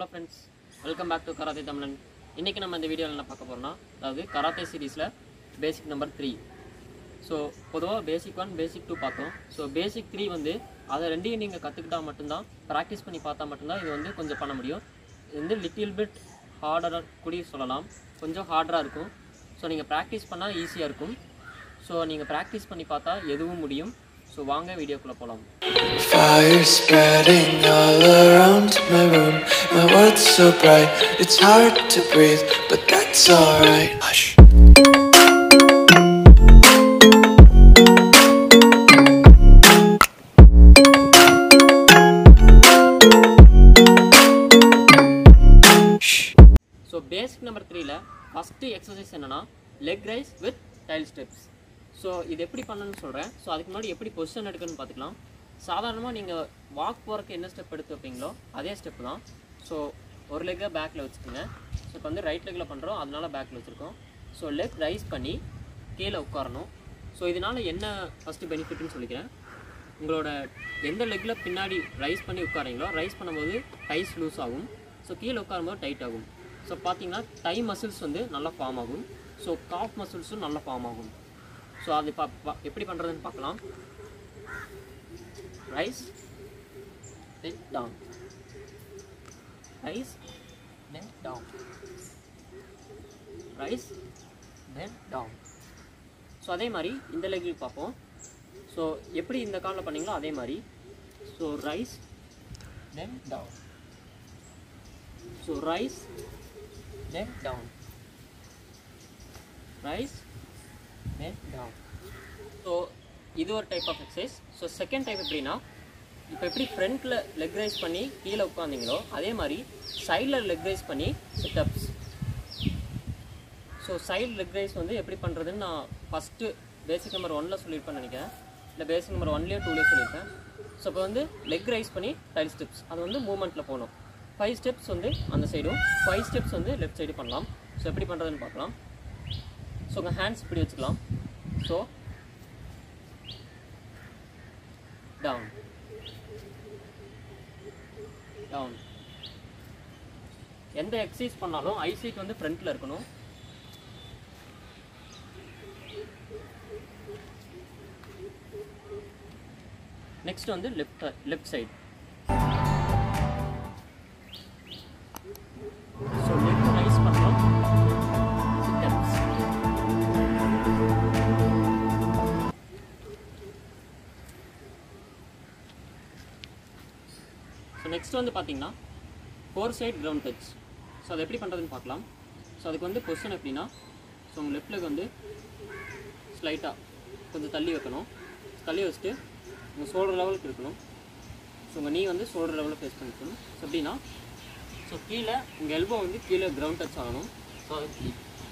Hello friends welcome back to karate தமிழன் இன்றைக்கி நம்ம இந்த வீடியோவில் என்ன பார்க்க போகிறோம்னா அதாவது கராத்தே சீரீஸில் பேசிக் நம்பர் த்ரீ ஸோ பொதுவாக பேசிக் ஒன் பேசிக் டூ பார்த்தோம் ஸோ பேசிக் த்ரீ வந்து அதை ரெண்டையும் நீங்கள் கற்றுக்கிட்டா மட்டும்தான் ப்ராக்டிஸ் பண்ணி பார்த்தா மட்டும்தான் இது வந்து கொஞ்சம் பண்ண முடியும் இது வந்து லிட்டில் பிட் ஹார்டராக கூடிய சொல்லலாம் கொஞ்சம் ஹார்டராக இருக்கும் ஸோ நீங்கள் ப்ராக்டிஸ் பண்ணால் ஈஸியாக இருக்கும் ஸோ நீங்கள் ப்ராக்டிஸ் பண்ணி பார்த்தா எதுவும் முடியும் ஸோ வாங்க வீடியோக்குள்ளே போகலாம் Fire spreading all around my room. My world's so bright, it's hard to breathe, but that's alright. Hush. Shh. So basic number த்ரீல ஃபஸ்ட்டு எக்ஸசைஸ் என்னன்னா leg raise with tail steps so இது எப்படி பண்ணணும்னு சொல்கிறேன் so அதுக்கு முன்னாடி எப்படி position எடுக்கணும்னு பார்த்துக்கலாம் சாதாரணமாக நீங்கள் வாக் போகிறக்கு என்ன ஸ்டெப் எடுத்து வைப்பீங்களோ அதே ஸ்டெப் தான் ஸோ ஒரு லெக்கை பேக்கில் வச்சுக்கோங்க ஸோ இப்போ வந்து ரைட் லெக்கில் பண்ணுறோம் அதனால பேக்கில் வச்சுருக்கோம் ஸோ லெக் ரைஸ் பண்ணி கீழே உட்காரணும் ஸோ இதனால் என்ன ஃபஸ்ட்டு பெனிஃபிட்னு சொல்லிக்கிறேன் உங்களோட எந்த லெக்கில் பின்னாடி ரைஸ் பண்ணி உட்காரீங்களோ ரைஸ் பண்ணும்போது டைஸ் லூஸ் ஆகும் ஸோ கீழே உட்காரும்போது டைட் ஆகும் ஸோ பார்த்தீங்கன்னா டை மசில்ஸ் வந்து நல்லா ஃபார்ம் ஆகும் ஸோ காஃப் மசில்ஸும் நல்லா ஃபார்ம் ஆகும் ஸோ அது பா பா- எப்படி பண்ணுறதுன்னு பார்க்கலாம் raise then down raise then down raise then down so அதே மாதிரி இந்த லெக்கில் பார்ப்போம் ஸோ எப்படி இந்த காலில் பண்ணீங்களோ அதே மாதிரி so raise then down so raise then down raise then down so இது ஒரு type of exercise so second type எப்படின்னா இப்போ எப்படி ஃப்ரண்ட்டில் லெக் ரைஸ் பண்ணி கீழே உட்காந்தீங்களோ அதே மாதிரி சைடில் லெக் ரைஸ் பண்ணி situps so side leg raise வந்து எப்படி பண்ணுறதுன்னு நான் ஃபஸ்ட்டு பேசிக் நம்பர் ஒனில் சொல்லியிருப்பேன்னு நினைக்கிறேன் இல்லை பேசிக் நம்பர் ஒன்லேயோ டூலேயோ சொல்லியிருப்பேன் ஸோ இப்போ வந்து லெக் ரைஸ் பண்ணி டைல் ஸ்டெப்ஸ் அது வந்து மூமெண்ட்டில் போகணும் ஃபைவ் ஸ்டெப்ஸ் வந்து அந்த சைடும் ஃபைவ் ஸ்டெப்ஸ் வந்து லெஃப்ட் சைடு பண்ணலாம் ஸோ எப்படி பண்ணுறதுன்னு பார்க்கலாம் ஸோ உங்கள் ஹேண்ட்ஸ் இப்படி வச்சுக்கலாம் ஸோ டவுன் டவுன் எந்த எக்ஸசைஸ் பண்ணாலும் ஐசைட் வந்து ஃப்ரண்ட்டில் இருக்கணும் நெக்ஸ்ட் வந்து left left side so left raise பண்ணுறோம் ஸ்டெப்ஸ் ஸோ நெக்ஸ்ட் வந்து பார்த்தீங்கன்னா four side ground touch so அதை எப்படி பண்ணுறதுன்னு பார்க்கலாம் ஸோ அதுக்கு வந்து பொசிஷன் எப்படின்னா ஸோ உங்கள் லெஃப்ட் லெக் வந்து ஸ்லைட்டாக கொஞ்சம் தள்ளி வைக்கணும் தள்ளி வச்சுட்டு உங்கள் ஷோல்டர் லெவலுக்கு இருக்கணும் ஸோ உங்கள் நீ வந்து ஷோல்டர் லெவலில் ஃபேஸ் பண்ணிக்கணும் ஸோ எப்படின்னா ஸோ கீழே உங்கள் எல்போ வந்து கீழே கிரவுண்ட் டச் ஆகணும் ஸோ அது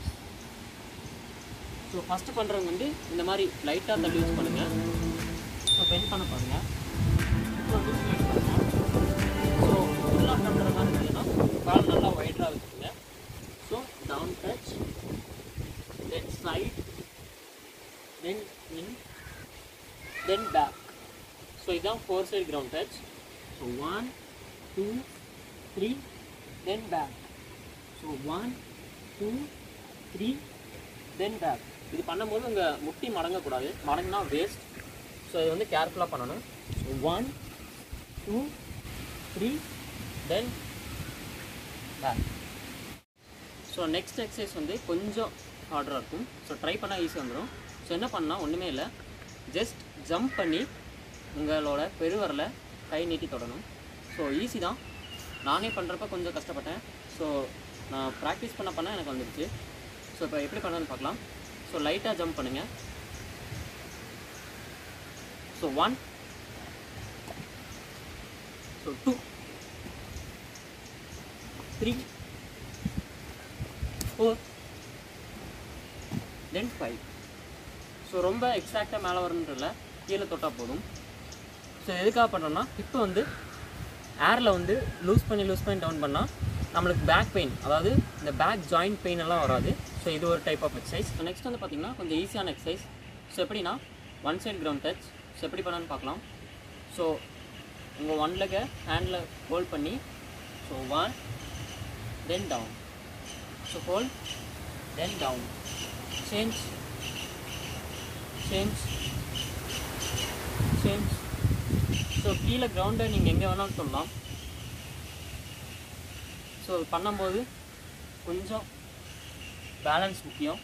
ஸோ ஃபஸ்ட்டு பண்ணுறவங்க வந்து இந்த மாதிரி லைட்டாக தள்ளி யூஸ் பண்ணுங்கள் ஸோ பெண்ட் பண்ண பாருங்கள் இப்போ வந்து ஸ்லைட் பண்ணுங்கள் ஸோ ஃபுல்லாக பண்ணுற மாதிரி இருந்ததுன்னா கால் நல்லா ஒயிட்டாக வச்சுக்கோங்க so down touch then side then in then back so இதுதான் four side ground touch so one two three then back so one two three then back இது பண்ணும்போது உங்கள் முட்டி மடங்கக்கூடாது மடங்கினா வேஸ்ட் ஸோ இது வந்து கேர்ஃபுல்லாக பண்ணணும் so one two three then back so next exercise வந்து கொஞ்சம் ஹார்டராக இருக்கும் ஸோ ட்ரை பண்ணால் ஈஸியாக வந்துடும் ஸோ என்ன பண்ணால் ஒன்றுமே இல்லை ஜஸ்ட் ஜம்ப் பண்ணி உங்களோட பெருவரலை கை நீட்டி தொடணும் ஸோ ஈஸி தான் நானே பண்ணுறப்ப கொஞ்சம் கஷ்டப்பட்டேன் ஸோ நான் ப்ராக்டிஸ் பண்ண பண்ண எனக்கு வந்துடுச்சு ஸோ இப்போ எப்படி பண்ணணும்னு பார்க்கலாம் ஸோ லைட்டாக ஜம்ப் பண்ணுங்கள் so one so two three four then five so ரொம்ப எக்ஸாக்டாக மேலே வரணுன்றல கீழே தொட்டால் போதும் ஸோ எதுக்காக பண்ணுறோன்னா இப்போ வந்து ஏரில் வந்து லூஸ் பண்ணி லூஸ் பண்ணி டவுன் பண்ணால் நம்மளுக்கு பேக் பெயின் அதாவது இந்த பேக் ஜாயிண்ட் பெயின் எல்லாம் வராது ஸோ இது ஒரு type of exercise so next வந்து பார்த்திங்கன்னா கொஞ்சம் ஈஸியான எக்ஸசைஸ் ஸோ எப்படின்னா one side ground touch so எப்படி பண்ணான்னு பார்க்கலாம் ஸோ உங்கள் ஒன் லெக்கை ஹேண்டில் ஹோல்ட் பண்ணி so one then down so hold then down change change change so கீழே கிரவுண்டை நீங்கள் எங்கே வேணாலும் சொல்லலாம் ஸோ அது பண்ணும்போது கொஞ்சம் பேலன்ஸ் முக்கியம்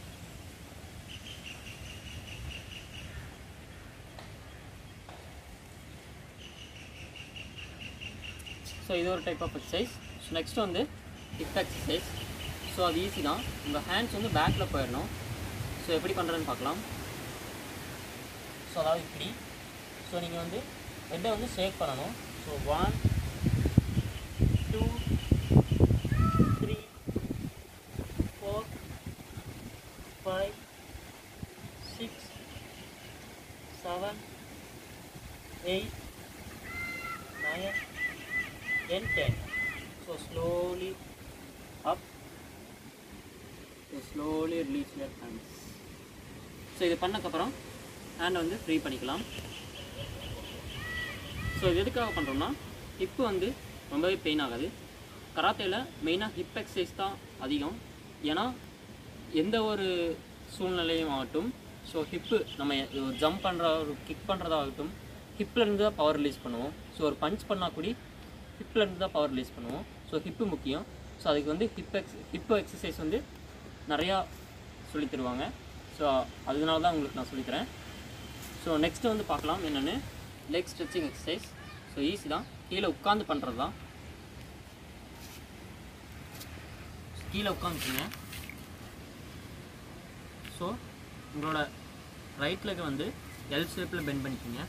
ஸோ இது ஒரு type of exercise so next வந்து ஹிப் எக்ஸசைஸ் ஸோ அது ஈஸி தான் உங்கள் ஹேண்ட்ஸ் வந்து பேக்கில் போயிடணும் ஸோ எப்படி பண்ணுறதுன்னு பார்க்கலாம் ஸோ அதாவது இப்படி ஸோ நீங்கள் வந்து ஹெட்டை வந்து ஷேக் பண்ணணும் so one two three four five six seven eight nine then 10 so slowly up so slowly release your hands so இது பண்ணக்கப்புறம் ஹேண்டை வந்து ஃப்ரீ பண்ணிக்கலாம் ஸோ இது எதுக்காக பண்ணுறோம்னா ஹிப்பு வந்து ரொம்பவே பெயின் ஆகாது கராத்தேல மெயினாக ஹிப் எக்ஸசைஸ் தான் அதிகம் ஏன்னா எந்த ஒரு சூழ்நிலையும் ஆகட்டும் ஸோ ஹிப்பு நம்ம ஜம்ப் பண்ணுற ஒரு கிக் பண்ணுறதாகட்டும் ஹிப்லேருந்து தான் பவர் ரிலீஸ் பண்ணுவோம் ஸோ ஒரு பஞ்ச் பண்ணால் கூடி ஹிப்லேருந்து தான் பவர் ரிலீஸ் பண்ணுவோம் ஸோ ஹிப்பு முக்கியம் ஸோ அதுக்கு வந்து ஹிப் எக்ஸ் ஹிப்பு எக்ஸசைஸ் வந்து நிறையா சொல்லித் தருவாங்க ஸோ அதனால தான் உங்களுக்கு நான் சொல்லித்தரேன் ஸோ நெக்ஸ்ட் வந்து பார்க்கலாம் என்னென்னு leg stretching exercise so easy தான் கீழே உட்காந்து பண்ணுறது தான் கீழே உட்காந்துக்குங்க ஸோ உங்களோட ரைட் லெக் வந்து எல் ஷேப்பில் பெண்ட் பண்ணிக்கோங்க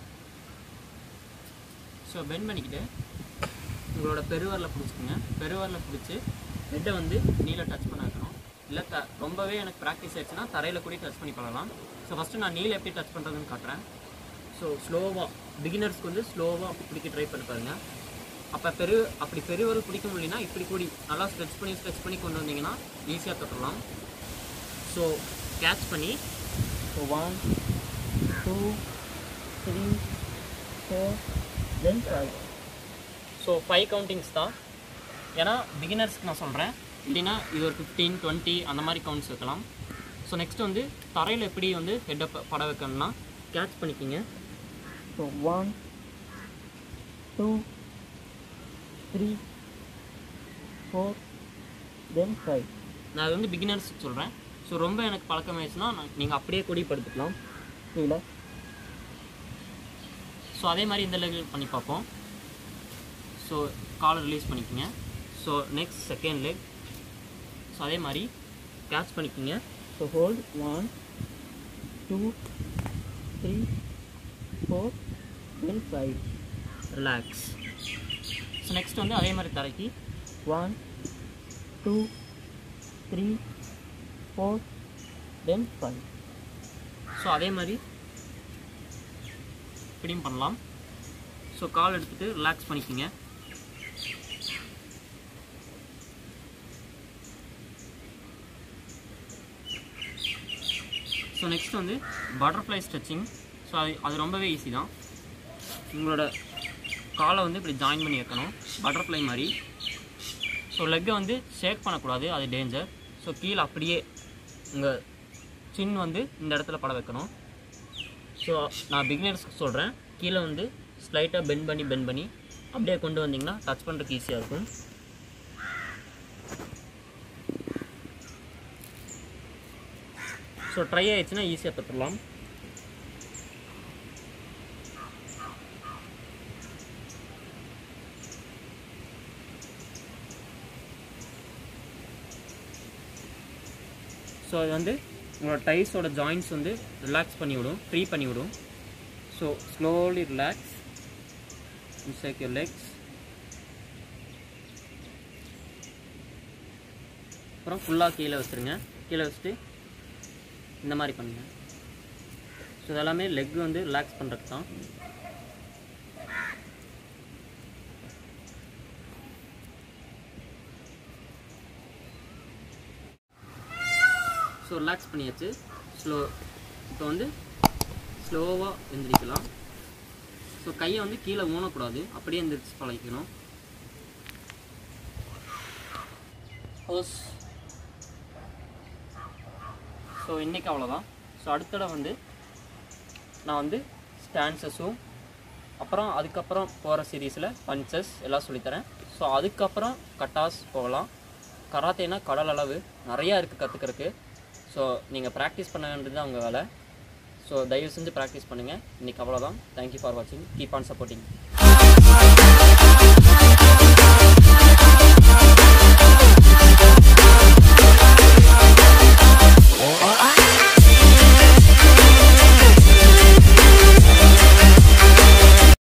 ஸோ பெண்ட் பண்ணிக்கிட்டு உங்களோட பெருவரில் பிடிச்சிக்கோங்க பெருவரில் பிடிச்சி ஹெட்டை வந்து நீல டச் பண்ண வைக்கணும் இல்லை த ரொம்பவே எனக்கு ப்ராக்டிஸ் ஆயிடுச்சுன்னா தரையில் கூட டச் பண்ணி பண்ணலாம் ஸோ ஃபஸ்ட்டு நான் நீல எப்படி டச் பண்ணுறதுன்னு காட்டுறேன் ஸோ ஸ்லோவாக பிகினர்ஸ்க்கு வந்து ஸ்லோவாக பிடிக்க ட்ரை பண்ணி பாருங்க அப்போ பெரு அப்படி பெருவரல் பிடிக்க முடியலனா இப்படி கூடி நல்லா ஸ்ட்ரெச் பண்ணி ஸ்ட்ரெச் பண்ணி கொண்டு வந்தீங்கன்னா ஈஸியாக தொட்டுடலாம் ஸோ கேட்ச் பண்ணி so one two three four then five so five countings தான் ஏன்னா பிகினர்ஸ்க்கு நான் சொல்கிறேன் இல்லைன்னா இது ஒரு ஃபிஃப்டீன் டுவெண்ட்டி அந்த மாதிரி கவுண்ட்ஸ் வைக்கலாம் ஸோ நெக்ஸ்ட் வந்து தரையில் எப்படி வந்து ஹெட்டை பட வைக்கணும்னா கேட்ச் பண்ணிக்கிங்க so one two three four then five நான் அது வந்து பிகினர்ஸுக்கு சொல்கிறேன் ஸோ ரொம்ப எனக்கு பழக்கம் ஆயிடுச்சுன்னா நீங்கள் அப்படியே கொடி படுத்துக்கலாம் கீழே ஸோ அதே மாதிரி இந்த லெவல் பண்ணி பார்ப்போம் ஸோ காலை ரிலீஸ் பண்ணிக்கோங்க so next second leg so அதே மாதிரி கேட்ச் பண்ணிக்கோங்க so hold one two three four then five relax so next வந்து அதே மாதிரி தரைக்கு one two three four then five so அதே மாதிரி இப்படியும் பண்ணலாம் ஸோ கால் எடுத்துகிட்டு ரிலாக்ஸ் பண்ணிக்கோங்க ஸோ நெக்ஸ்ட் வந்து பட்டர்ஃப்ளை ஸ்ட்ரெச்சிங் ஸோ அது அது ரொம்பவே ஈஸி தான் உங்களோட காலை வந்து இப்படி ஜாயின் பண்ணி வைக்கணும் பட்டர்ஃப்ளை மாதிரி ஸோ லெக்கை வந்து ஷேக் பண்ணக்கூடாது அது டேஞ்சர் ஸோ கீழே அப்படியே உங்கள் சின் வந்து இந்த இடத்துல பட வைக்கணும் ஸோ நான் பிகினர்ஸ்க்கு சொல்கிறேன் கீழே வந்து ஸ்லைட்டாக பெண்ட் பண்ணி பெண்ட் பண்ணி அப்படியே கொண்டு வந்தீங்கன்னா டச் பண்ணுறதுக்கு ஈஸியாக இருக்கும் ஸோ ட்ரை ஆயிடுச்சுன்னா ஈஸியாக தொட்டுடலாம் ஸோ அது வந்து உங்களோட டைஸோட ஜாயின்ஸ் வந்து ரிலாக்ஸ் பண்ணி விடும் ஃப்ரீ பண்ணி விடும் so slowly relax in shake your legs அப்புறம் ஃபுல்லாக கீழே வச்சுருங்க கீழே வச்சுட்டு இந்த மாதிரி பண்ணுங்க ஸோ இதெல்லாமே லெக் வந்து ரிலாக்ஸ் பண்ணுறதுக்கு தான் ஸோ ரிலாக்ஸ் பண்ணியாச்சு ஸ்லோ இப்போ வந்து ஸ்லோவாக எந்திரிக்கலாம் ஸோ கையை வந்து கீழே ஊனக்கூடாது அப்படியே எந்திரிச்சு பழகிக்கணும் ஹோஸ் ஸோ இன்றைக்கி அவ்வளோதான் ஸோ அடுத்தட வந்து நான் வந்து ஸ்டான்சஸும் அப்புறம் அதுக்கப்புறம் போகிற சீரீஸில் பஞ்சஸ் எல்லாம் சொல்லித்தரேன் ஸோ அதுக்கப்புறம் கட்டாஸ் போகலாம் கராத்தேனா கடல் அளவு நிறையா இருக்குது கற்றுக்கிறதுக்கு ஸோ நீங்கள் ப்ராக்டிஸ் பண்ண வேண்டியது அவங்க வேலை ஸோ தயவு செஞ்சு ப்ராக்டிஸ் பண்ணுங்கள் இன்றைக்கி அவ்வளோதான் தேங்க்யூ ஃபார் வாட்சிங் கீப் ஆன் சப்போர்ட்டிங்